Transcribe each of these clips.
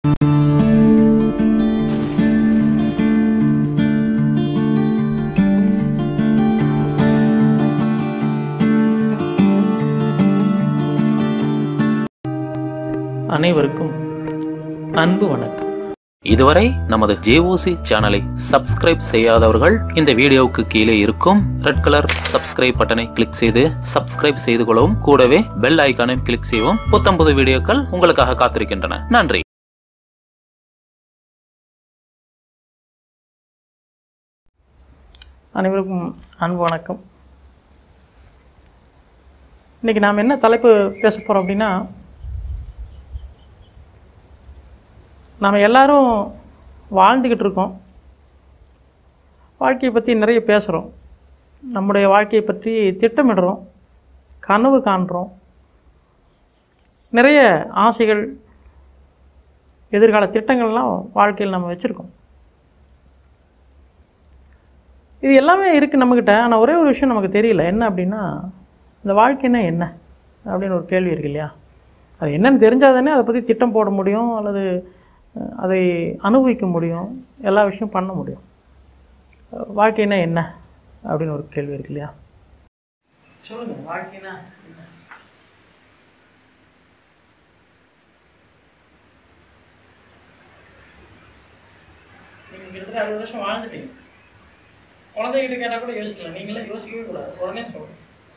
அனைவருக்கும் அன்பு வணக்கம் இதுவரை நமது ஜேஓசி சேனலை சப்ஸ்கிரைப் செய்யாதவர்கள் இந்த வீடியோவுக்கு கீழே இருக்கும் ரெட் கலர் சப்ஸ்கிரைப் பட்டனை கிளிக் செய்து சப்ஸ்கிரைப் செய்து கொள்ளவும் கூடவே பெல் ஐகானையும் கிளிக் செய்யவும் புத்தம் புது வீடியோக்கள் உங்களுக்காக காத்திருக்கின்றன நன்றி அனைவருக்கும் அன்பு வணக்கம் இன்னைக்கு நாம் என்ன தலைப்பு பேச போகிறோம் அப்படின்னா நாம் எல்லாரும் வாழ்ந்துக்கிட்டு இருக்கோம் வாழ்க்கையை பற்றி நிறைய பேசுகிறோம் நம்முடைய வாழ்க்கையை பற்றி திட்டமிடுறோம் கனவு காண்றோம் நிறைய ஆசைகள் எதிர்கால திட்டங்கள்லாம் வாழ்க்கையில் நம்ம வச்சுருக்கோம் இது எல்லாமே இருக்குது நம்மக்கிட்ட ஆனால் ஒரே ஒரு விஷயம் நமக்கு தெரியல என்ன அப்படின்னா இந்த வாழ்க்கைன்னா என்ன அப்படின்னு ஒரு கேள்வி இருக்கு இல்லையா அது என்னன்னு தெரிஞ்சால் தானே அதை பற்றி திட்டம் போட முடியும் அல்லது அஹ், அதை அனுபவிக்க முடியும் எல்லா விஷயம் பண்ண முடியும் அஹ், வாழ்க்கைனா என்ன அப்படின்னு ஒரு கேள்வி இருக்கு இல்லையா சொல்லுங்கள் வாழ்க்கைனா என்ன நீங்கள் கிட்டத்தட்ட அறுபது வருஷம் வாழ்ந்துட்டீங்க குழந்தைகிட்ட கேட்டால் கூட யோசிக்கலாம் நீங்களே யோசிக்கவே கூடாது உடனே சொல்லணும்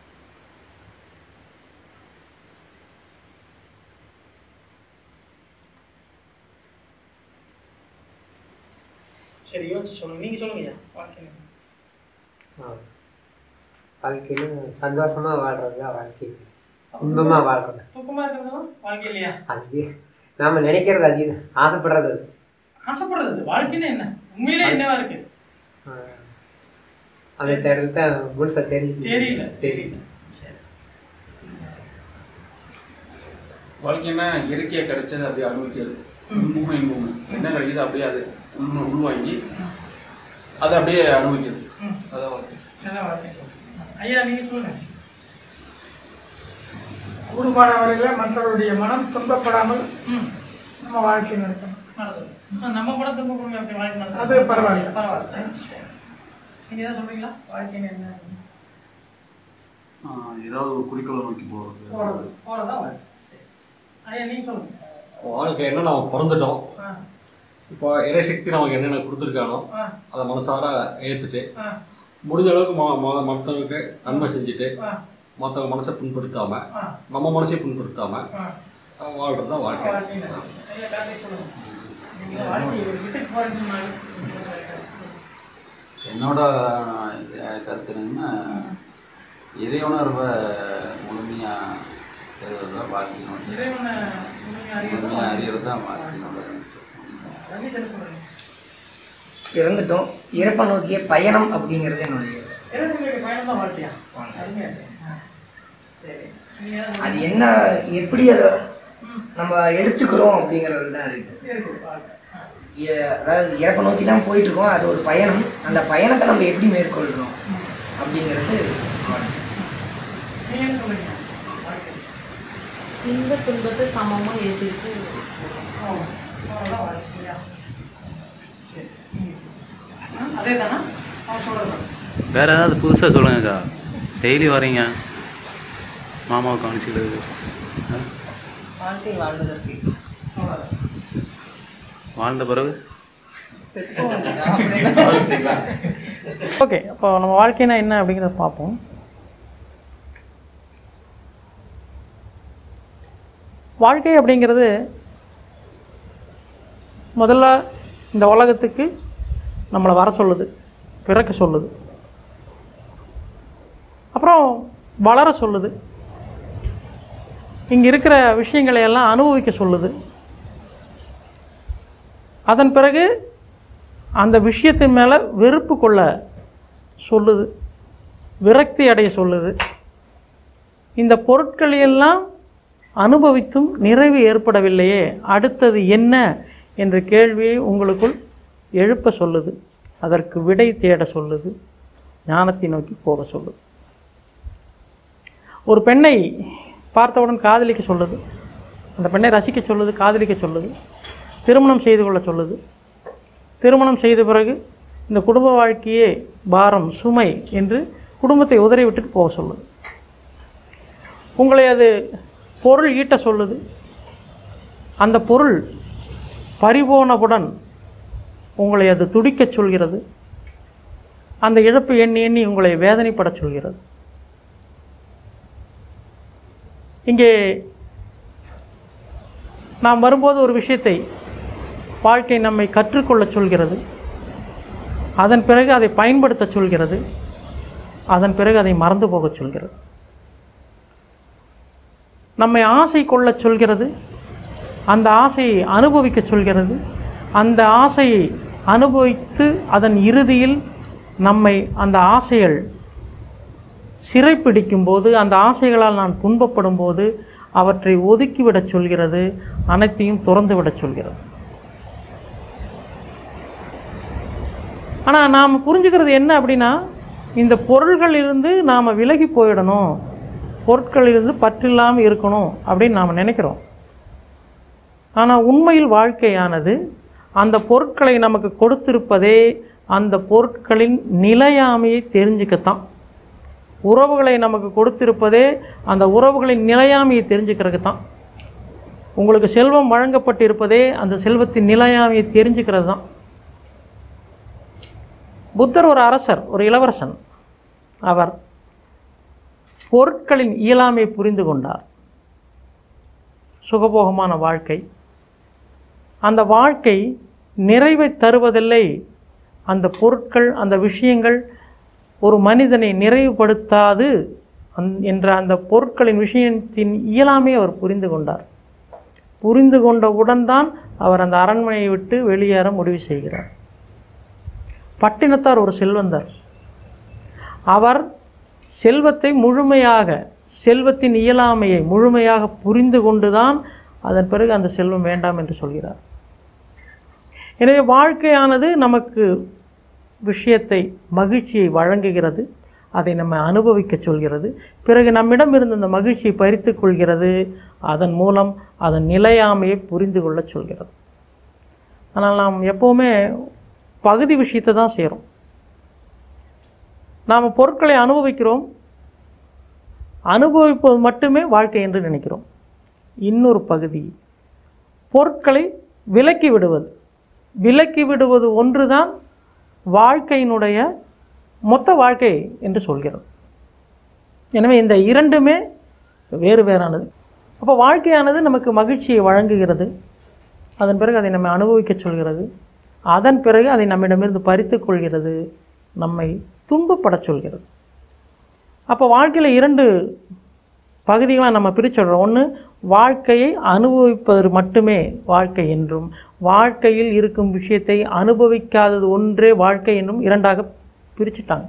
சரி யோசிச்சு சொல்லுங்க நீங்க சொல்லுங்க ஐயா வாழ்க்கை ஆ. வாழ்க்கையில சந்தோஷமா வாழ்றது தான் வாழ்க்கை இன்பமா வாழ்றது தூக்கமா இருக்கிறதும் வாழ்க்கை இல்லையா அது நாம நினைக்கிறது அது இது. ஆசைப்படுறது அது ஆசைப்படுறது அது. வாழ்க்கைன்னா என்ன உண்மையிலே என்னவா இருக்கு ஆ. அந்த தேடல் தான் முழுசா தெரிஞ்சு தெரியல தெரியல சரி. வாழ்க்கைன்னா இயற்கையா கிடைச்சது அப்படியே அனுபவிக்கிறது இன்பமும் இன்பமும் என்ன கிடைக்குது அப்படியே அது உள் உள்வாங்கி அதை அப்படியே அனுபவிக்கிறது ம். அதான் வாழ்க்கை அதான் வாழ்க்கை ஐயா நீங்க சொல்லுங்க கூடுமான வரையில் மற்றவருடைய மனம் துன்பப்படாமல் ம் நம்ம வாழ்க்கை நடத்தணும் நல்லது. ஆ, நம்ம கூட திரும்ப கொடுங்க அப்படி வாழ்க்கை நடத்துறது. அது பரவாயில்ல. பரவாயில்ல சரி. நீங்க ஏதாவது சொல்றீங்களா வாழ்க்கைன்னு என்ன ஏதாவது ஒரு குறிக்கோளை நோக்கி போகிறது போறது போறதா வாழ்க்கை சரி. ஐயா நீங்க சொல்லுங்க வாழ்க்கைன்னா நம்ம பிறந்துட்டோம் ஆ இப்போ இறைசக்தி நமக்கு என்னென்ன கொடுத்துருக்கானோ ஆ அதை மனசார ஏற்றுட்டு ஆ முடிஞ்ச அளவுக்கு ம ம மற்றவங்களுக்கு நன்மை செஞ்சுட்டு ஆ மற்றவங்க மனசை புண்படுத்தாம ஆ நம்ம மனசையும் புண்படுத்தாம ஆ வாழ்றது தான் வாழ்க்கை வாழ்க்கைன்னு ஐயா கார்த்திக் சொல்லுங்க நீங்க வாழ்க்கை ஒரு விட்டுட்டு போறீங்கன்னா என்னோட அஹ், கருத்து என்னன்னா இறையுணர்வை முழுமையாக தெரிவது தான் வாழ்க்கையினோட இறைவனை உண்மையா அறியணும். முழுமையாக அறியறது தான் வாழ்க்கையினோட ரஞ்சித் என்ன சொல்றீங்க இறந்துட்டோம் இறப்பை நோக்கிய பயணம் அப்படிங்கிறது என்னுடைய இறைவனுடைய பயணம் தான் வாழ்க்கையா அருமையா இருக்கு. ஆ. சரி நீங்க ஏதாவது அது என்ன எப்படி அதை நம்ம எடுத்துக்கிறோம் அப்படிங்கிறது தான் இருக்கு இருக்கு வாழ்க்கை ஆ. எ- அதாவது இறப்பை நோக்கி தான் போயிட்டு இருக்கோம் அது ஒரு பயணம் அந்த பயணத்தை நம்ம எப்படி மேற்கொள்கிறோம் அப்படிங்கிறது வாழ்க்கை. நீங்க என்ன சொல்றீங்க வாழ்க்கை இன்ப துன்பத்தை சமமாக ஏற்றிட்டு ஆ. அவ்வளவுதான் வாழ்க்கை இல்லையா? சரி. ம். ஆ, அதே தானா அவன் சொல்றது வேற ஏதாவது புதுசாக சொல்லுங்கக்கா டெய்லி வரீங்க மாமாவை கவனிச்சுக்கிறது வாழ்க்கை வாழ்வதற்கு அவ்வளவுதான் வாழ்ந்த பிறகு ஓகே அப்போ நம்ம வாழ்க்கைனா என்ன அப்படிங்கிறத பார்ப்போம் வாழ்க்கை அப்படிங்கிறது முதல்ல இந்த உலகத்துக்கு நம்மளை வர சொல்லுது பிறக்க சொல்லுது அப்புறம் வளர சொல்லுது இங்கே இருக்கிற விஷயங்களை எல்லாம் அனுபவிக்க சொல்லுது அதன் பிறகு அந்த விஷயத்தின் மேலே வெறுப்பு கொள்ள சொல்லுது விரக்தி அடைய சொல்லுது இந்த பொருட்கள் எல்லாம் அனுபவித்தும் நிறைவு ஏற்படவில்லையே அடுத்தது என்ன என்ற கேள்வியை உங்களுக்குள் எழுப்ப சொல்லுது அதற்கு விடை தேட சொல்லுது ஞானத்தை நோக்கி போக சொல்லுது ஒரு பெண்ணை பார்த்தவுடன் காதலிக்க சொல்லுது அந்த பெண்ணை ரசிக்க சொல்லுது காதலிக்க சொல்லுது திருமணம் செய்து கொள்ள சொல்லுது திருமணம் செய்த பிறகு இந்த குடும்ப வாழ்க்கையே பாரம் சுமை என்று குடும்பத்தை உதறி விட்டுட்டு போக சொல்லுது உங்களை அது பொருள் ஈட்ட சொல்லுது அந்த பொருள் பறிபோனவுடன் உங்களை அது துடிக்கச் சொல்கிறது அந்த இழப்பு எண்ணி எண்ணி உங்களை வேதனைப்படச் சொல்கிறது இங்கே நாம் வரும்போது ஒரு விஷயத்தை வாழ்க்கை நம்மை கற்றுக்கொள்ளச் சொல்கிறது அதன் பிறகு அதை பயன்படுத்த சொல்கிறது அதன் பிறகு அதை மறந்து போகச் சொல்கிறது நம்மை ஆசை கொள்ளச் சொல்கிறது அந்த ஆசையை அனுபவிக்கச் சொல்கிறது அந்த ஆசையை அனுபவித்து அதன் இறுதியில் நம்மை அந்த ஆசைகள் சிறைப்பிடிக்கும் போது அந்த ஆசைகளால் நான் துன்பப்படும் போது அவற்றை ஒதுக்கிவிடச் சொல்கிறது அனைத்தையும் துறந்து விடச் சொல்கிறது ஆனால் நாம் புரிஞ்சுக்கிறது என்ன அப்படின்னா இந்த பொருள்களிலிருந்து நாம் விலகி போயிடணும் பொருட்களிலிருந்து பற்றில்லாமல் இருக்கணும் அப்படின்னு நாம் நினைக்கிறோம் ஆனால் உண்மையில் வாழ்க்கையானது அந்த பொருட்களை நமக்கு கொடுத்திருப்பதே அந்த பொருட்களின் நிலையாமையை தெரிஞ்சுக்கத்தான் உறவுகளை நமக்கு கொடுத்திருப்பதே அந்த உறவுகளின் நிலையாமையை தெரிஞ்சுக்கிறதுக்கு தான் உங்களுக்கு செல்வம் வழங்கப்பட்டிருப்பதே அந்த செல்வத்தின் நிலையாமையை தெரிஞ்சுக்கிறது தான் புத்தர் ஒரு அரசர் ஒரு இளவரசன் அவர் பொருட்களின் இயலாமை புரிந்து கொண்டார் சுகபோகமான வாழ்க்கை அந்த வாழ்க்கை நிறைவை தருவதில்லை அந்த பொருட்கள் அந்த விஷயங்கள் ஒரு மனிதனை நிறைவுபடுத்தாது அந் என்ற அந்த பொருட்களின் விஷயத்தின் இயலாமை அவர் புரிந்து கொண்டார் புரிந்து கொண்டவுடன் தான் அவர் அந்த அரண்மனையை விட்டு வெளியேற முடிவு செய்கிறார் பட்டினத்தார் ஒரு செல்வந்தர் அவர் செல்வத்தை முழுமையாக செல்வத்தின் இயலாமையை முழுமையாக புரிந்து கொண்டுதான் அதன் பிறகு அந்த செல்வம் வேண்டாம் என்று சொல்கிறார் எனவே வாழ்க்கையானது நமக்கு விஷயத்தை மகிழ்ச்சியை வழங்குகிறது அதை நம்ம அனுபவிக்க சொல்கிறது பிறகு நம்மிடம் இருந்த அந்த மகிழ்ச்சியை பறித்து கொள்கிறது அதன் மூலம் அதன் நிலையாமையை புரிந்து கொள்ள சொல்கிறது ஆனால் நாம் எப்போவுமே பகுதி விஷயத்தை தான் செய்கிறோம் நாம் பொருட்களை அனுபவிக்கிறோம் அனுபவிப்பது மட்டுமே வாழ்க்கை என்று நினைக்கிறோம் இன்னொரு பகுதி பொருட்களை விலக்கி விடுவது விலக்கி விடுவது ஒன்றுதான் வாழ்க்கையினுடைய மொத்த வாழ்க்கை என்று சொல்கிறது எனவே இந்த இரண்டுமே வேறு வேறானது அப்போ வாழ்க்கையானது நமக்கு மகிழ்ச்சியை வழங்குகிறது அதன் பிறகு அதை நம்ம அனுபவிக்க சொல்கிறது அதன் பிறகு அதை நம்மிடமிருந்து பறித்து கொள்கிறது நம்மை துன்பப்படச் சொல்கிறது அப்போ வாழ்க்கையில் இரண்டு பகுதிகளாக நம்ம பிரிச்சிடுறோம் ஒன்று வாழ்க்கையை அனுபவிப்பது மட்டுமே வாழ்க்கை என்றும் வாழ்க்கையில் இருக்கும் விஷயத்தை அனுபவிக்காதது ஒன்றே வாழ்க்கை என்றும் இரண்டாக பிரிச்சுட்டாங்க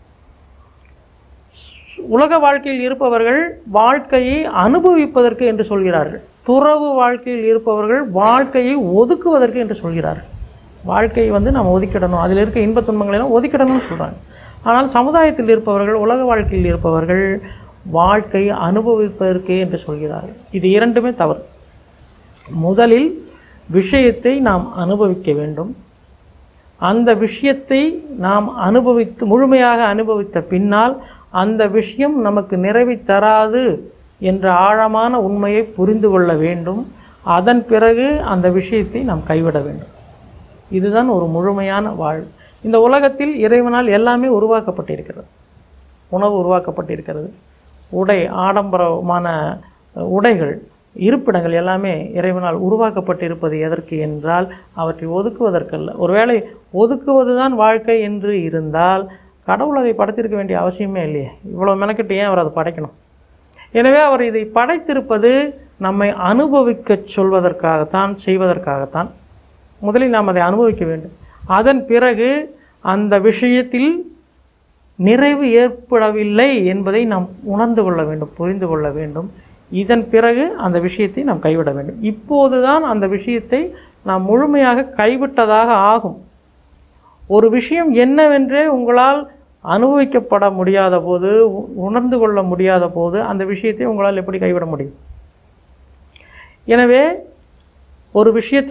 உலக வாழ்க்கையில் இருப்பவர்கள் வாழ்க்கையை அனுபவிப்பதற்கு என்று சொல்கிறார்கள் துறவு வாழ்க்கையில் இருப்பவர்கள் வாழ்க்கையை ஒதுக்குவதற்கு என்று சொல்கிறார்கள் வாழ்க்கையை வந்து நம்ம ஒதுக்கிடணும் அதில் இருக்க இன்பத் துன்பங்களை எல்லாம் ஒதுக்கிடணும்னு சொல்கிறாங்க ஆனால் சமுதாயத்தில் இருப்பவர்கள் உலக வாழ்க்கையில் இருப்பவர்கள் வாழ்க்கை அனுபவிப்பதற்கே என்று சொல்கிறார்கள் இது இரண்டுமே தவறு முதலில் விஷயத்தை நாம் அனுபவிக்க வேண்டும் அந்த விஷயத்தை நாம் அனுபவித்து முழுமையாக அனுபவித்த பின்னால் அந்த விஷயம் நமக்கு நிறைவை தராது என்ற ஆழமான உண்மையை புரிந்து கொள்ள வேண்டும் அதன் பிறகு அந்த விஷயத்தை நாம் கைவிட வேண்டும் இதுதான் ஒரு முழுமையான வாழ்வு இந்த உலகத்தில் இறைவனால் எல்லாமே உருவாக்கப்பட்டிருக்கிறது உணவு உருவாக்கப்பட்டிருக்கிறது உடை ஆடம்பரமான உடைகள் இருப்பிடங்கள் எல்லாமே இறைவனால் உருவாக்கப்பட்டிருப்பது எதற்கு என்றால் அவற்றை ஒதுக்குவதற்கல்ல ஒருவேளை ஒதுக்குவது தான் வாழ்க்கை என்று இருந்தால் கடவுள் அதை படைத்திருக்க வேண்டிய அவசியமே இல்லையே இவ்வளோ மெனக்கிட்டு ஏன் அவர் அதை படைக்கணும் எனவே அவர் இதை படைத்திருப்பது நம்மை அனுபவிக்கச் சொல்வதற்காகத்தான் செய்வதற்காகத்தான் முதலில் நாம் அதை அனுபவிக்க வேண்டும் அதன் பிறகு அந்த விஷயத்தில் நிறைவு ஏற்படவில்லை என்பதை நாம் உணர்ந்து கொள்ள வேண்டும் புரிந்து கொள்ள வேண்டும் இதன் பிறகு அந்த விஷயத்தை நாம் கைவிட வேண்டும் இப்போது தான் அந்த விஷயத்தை நாம் முழுமையாக கைவிட்டதாக ஆகும் ஒரு விஷயம் என்னவென்றே உங்களால் அனுபவிக்கப்பட முடியாத போது உ- உணர்ந்து கொள்ள முடியாத போது அந்த விஷயத்தை உங்களால் எப்படி கைவிட முடியும் எனவே ஒரு விஷயத்தை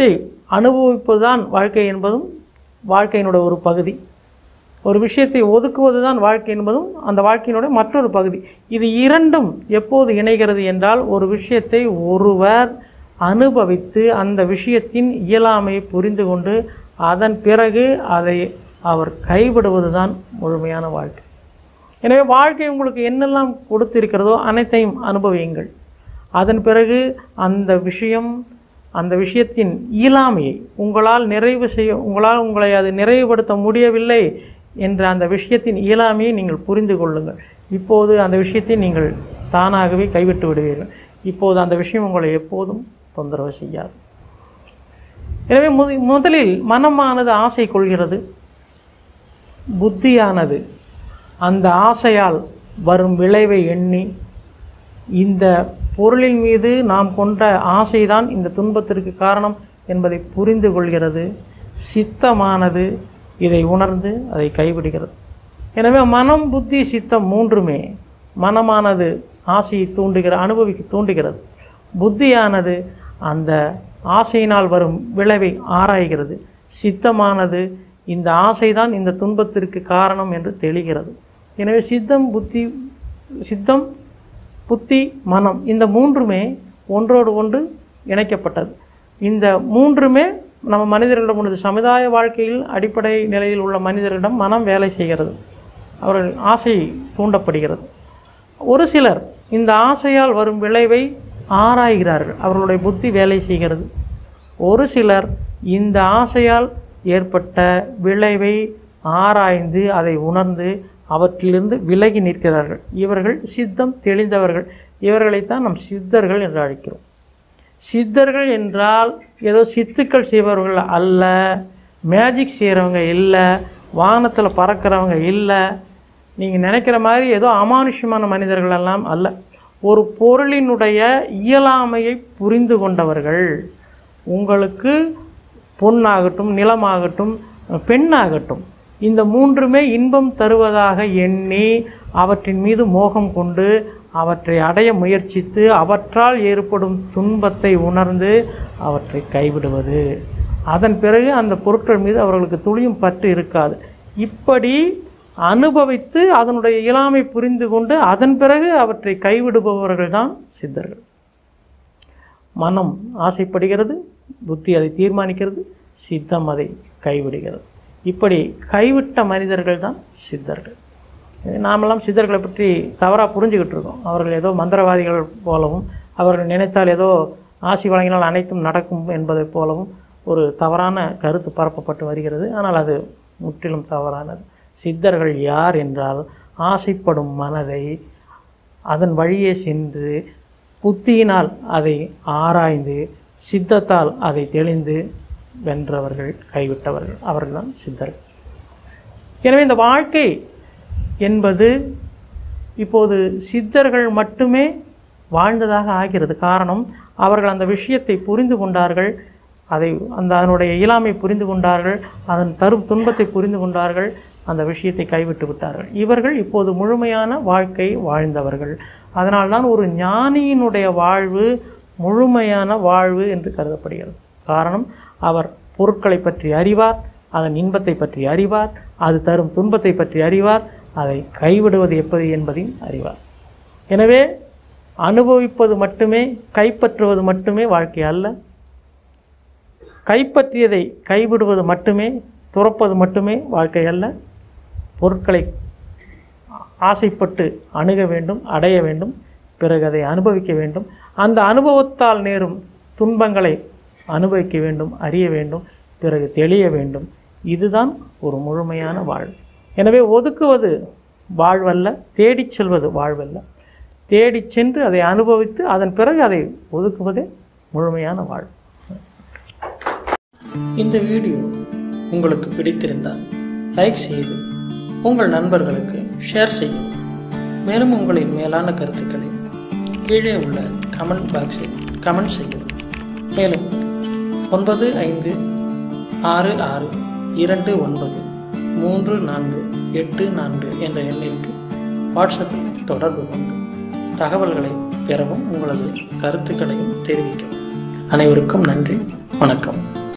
அனுபவிப்பது தான் வாழ்க்கை என்பதும் வாழ்க்கையினுடைய ஒரு பகுதி ஒரு விஷயத்தை ஒதுக்குவது தான் வாழ்க்கை என்பதும் அந்த வாழ்க்கையினுடைய மற்றொரு பகுதி இது இரண்டும் எப்போது இணைகிறது என்றால் ஒரு விஷயத்தை ஒருவர் அனுபவித்து அந்த விஷயத்தின் இயலாமையை புரிந்து கொண்டு அதன் பிறகு அதை அவர் கைவிடுவது தான் முழுமையான வாழ்க்கை எனவே வாழ்க்கை உங்களுக்கு என்னெல்லாம் கொடுத்திருக்கிறதோ அனைத்தையும் அனுபவியுங்கள் அதன் பிறகு அந்த விஷயம் அந்த விஷயத்தின் இயலாமையை உங்களால் நிறைவு செய்ய உங்களால் உங்களை அது நிறைவுபடுத்த முடியவில்லை என்ற அந்த விஷயத்தின் இயலாமையை நீங்கள் புரிந்து கொள்ளுங்கள் இப்போது அந்த விஷயத்தை நீங்கள் தானாகவே கைவிட்டு விடுவீர்கள் இப்போது அந்த விஷயம் உங்களை எப்போதும் தொந்தரவு செய்யாது எனவே முத முதலில் மனமானது ஆசை கொள்கிறது புத்தியானது அந்த ஆசையால் வரும் விளைவை எண்ணி இந்த பொருளின் மீது நாம் கொண்ட ஆசைதான் இந்த துன்பத்திற்கு காரணம் என்பதை புரிந்து கொள்கிறது சித்தமானது இதை உணர்ந்து அதை கைவிடுகிறது எனவே மனம் புத்தி சித்தம் மூன்றுமே மனமானது ஆசையை தூண்டுகிற அனுபவிக்க தூண்டுகிறது புத்தியானது அந்த ஆசையினால் வரும் விளைவை ஆராய்கிறது சித்தமானது இந்த ஆசைதான் இந்த துன்பத்திற்கு காரணம் என்று தெளிகிறது எனவே சித்தம் புத்தி சித்தம் புத்தி மனம் இந்த மூன்றுமே ஒன்றோடு ஒன்று இணைக்கப்பட்டது இந்த மூன்றுமே நம்ம மனிதர்களிடம் உள்ளது சமுதாய வாழ்க்கையில் அடிப்படை நிலையில் உள்ள மனிதர்களிடம் மனம் வேலை செய்கிறது அவர்கள் ஆசை தூண்டப்படுகிறது ஒரு சிலர் இந்த ஆசையால் வரும் விளைவை ஆராய்கிறார்கள் அவர்களுடைய புத்தி வேலை செய்கிறது ஒரு சிலர் இந்த ஆசையால் ஏற்பட்ட விளைவை ஆராய்ந்து அதை உணர்ந்து அவற்றிலிருந்து விலகி நிற்கிறார்கள் இவர்கள் சித்தம் தெளிந்தவர்கள் இவர்களைத்தான் நம் சித்தர்கள் என்று அழைக்கிறோம் சித்தர்கள் என்றால் ஏதோ சித்துக்கள் செய்பவர்கள் அல்ல மேஜிக் செய்கிறவங்க இல்லை வானத்தில் பறக்கிறவங்க இல்லை நீங்கள் நினைக்கிற மாதிரி ஏதோ அமானுஷ்யமான மனிதர்கள் எல்லாம் அல்ல ஒரு பொருளினுடைய இயலாமையை புரிந்து கொண்டவர்கள் உங்களுக்கு பொன்னாகட்டும் நிலமாகட்டும் பெண்ணாகட்டும் இந்த மூன்றுமே இன்பம் தருவதாக எண்ணி அவற்றின் மீது மோகம் கொண்டு அவற்றை அடைய முயற்சித்து அவற்றால் ஏற்படும் துன்பத்தை உணர்ந்து அவற்றை கைவிடுவது அதன் பிறகு அந்த பொருட்கள் மீது அவர்களுக்கு துளியும் பற்று இருக்காது இப்படி அனுபவித்து அதனுடைய இயலாமை புரிந்து கொண்டு அதன் பிறகு அவற்றை கைவிடுபவர்கள் தான் சித்தர்கள் மனம் ஆசைப்படுகிறது புத்தி அதை தீர்மானிக்கிறது சித்தம் அதை கைவிடுகிறது இப்படி கைவிட்ட மனிதர்கள் தான் சித்தர்கள் நாமெல்லாம் சித்தர்களை பற்றி தவறாக புரிஞ்சுக்கிட்டு இருக்கோம் அவர்கள் ஏதோ மந்திரவாதிகள் போலவும் அவர்கள் நினைத்தால் ஏதோ ஆசி வழங்கினால் அனைத்தும் நடக்கும் என்பதைப் போலவும் ஒரு தவறான கருத்து பரப்பப்பட்டு வருகிறது ஆனால் அது முற்றிலும் தவறானது சித்தர்கள் யார் என்றால் ஆசைப்படும் மனதை அதன் வழியே சென்று புத்தியினால் அதை ஆராய்ந்து சித்தத்தால் அதை தெளிந்து வென்றவர்கள் கைவிட்டவர்கள் அவர்கள்தான் சித்தர்கள் எனவே இந்த வாழ்க்கை என்பது இப்போது சித்தர்கள் மட்டுமே வாழ்ந்ததாக ஆகிறது காரணம் அவர்கள் அந்த விஷயத்தை புரிந்து கொண்டார்கள் அதை அந்த அதனுடைய இயலாமை புரிந்து கொண்டார்கள் அதன் தரும் துன்பத்தை புரிந்து கொண்டார்கள் அந்த விஷயத்தை கைவிட்டு விட்டார்கள் இவர்கள் இப்போது முழுமையான வாழ்க்கை வாழ்ந்தவர்கள் அதனால்தான் ஒரு ஞானியினுடைய வாழ்வு முழுமையான வாழ்வு என்று கருதப்படுகிறது காரணம் அவர் பொருட்களை பற்றி அறிவார் அதன் இன்பத்தை பற்றி அறிவார் அது தரும் துன்பத்தை பற்றி அறிவார் அதை கைவிடுவது எப்படி என்பதையும் அறிவார் எனவே அனுபவிப்பது மட்டுமே கைப்பற்றுவது மட்டுமே வாழ்க்கை அல்ல கைப்பற்றியதை கைவிடுவது மட்டுமே துறப்பது மட்டுமே வாழ்க்கை அல்ல பொருட்களை ஆசைப்பட்டு அணுக வேண்டும் அடைய வேண்டும் பிறகு அதை அனுபவிக்க வேண்டும் அந்த அனுபவத்தால் நேரும் துன்பங்களை அனுபவிக்க வேண்டும் அறிய வேண்டும் பிறகு தெளிய வேண்டும் இதுதான் ஒரு முழுமையான வாழ்வு எனவே ஒதுக்குவது வாழ்வல்ல தேடிச் செல்வது வாழ்வல்ல தேடிச் சென்று அதை அனுபவித்து அதன் பிறகு அதை ஒதுக்குவதே முழுமையான வாழ்வு இந்த வீடியோ உங்களுக்கு பிடித்திருந்தால் லைக் செய்து உங்கள் நண்பர்களுக்கு ஷேர் செய்யவும் மேலும் உங்களின் மேலான கருத்துக்களை கீழே உள்ள கமெண்ட் பாக்ஸில் கமெண்ட் செய்யவும் மேலும் ஒன்பது ஐந்து ஆறு ஆறு இரண்டு ஒன்பது மூன்று நான்கு எட்டு நான்கு என்ற எண்ணிற்கு வாட்ஸ்அப்பில் தொடர்பு கொண்டு தகவல்களை பெறவும் உங்களது கருத்துக்களையும் தெரிவிக்கவும் அனைவருக்கும் நன்றி வணக்கம்